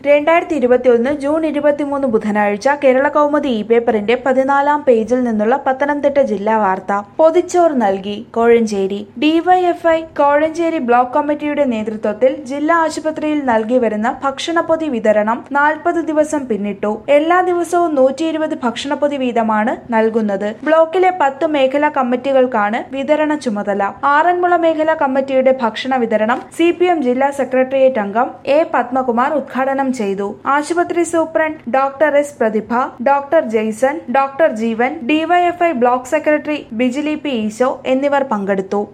രണ്ടായിരത്തി ഇരുപത്തിയൊന്ന് ജൂൺ ഇരുപത്തിമൂന്ന് ബുധനാഴ്ച കേരള കൗമുദി ഇ പേപ്പറിന്റെ പതിനാലാം പേജിൽ നിന്നുള്ള പത്തനംതിട്ട ജില്ലാ വാർത്ത പൊതിച്ചോറ് നൽകി കോഴഞ്ചേരി ഡിവൈഎഫ്ഐ കോഴഞ്ചേരി ബ്ലോക്ക് കമ്മിറ്റിയുടെ നേതൃത്വത്തിൽ ജില്ലാ ആശുപത്രിയിൽ നൽകി വരുന്ന ഭക്ഷണപ്പൊതി വിതരണം നാൽപ്പത് ദിവസം പിന്നിട്ടു എല്ലാ ദിവസവും നൂറ്റി ഇരുപത് ഭക്ഷണപ്പൊതി വീതമാണ് നൽകുന്നത് ബ്ലോക്കിലെ പത്ത് മേഖലാ കമ്മിറ്റികൾക്കാണ് വിതരണ ചുമതല ആറന്മുള മേഖലാ കമ്മിറ്റിയുടെ ഭക്ഷണ വിതരണം സി ജില്ലാ സെക്രട്ടേറിയറ്റ് അംഗം എ പത്മകുമാർ ഉദ്ഘാടനം ചെയ്തു ആശുപത്രി superintendent doctor S Prathibha doctor Jaison doctor Jeevan DYFI block secretary Bijili P Esho എന്നിവർ പങ്കെടുത്തു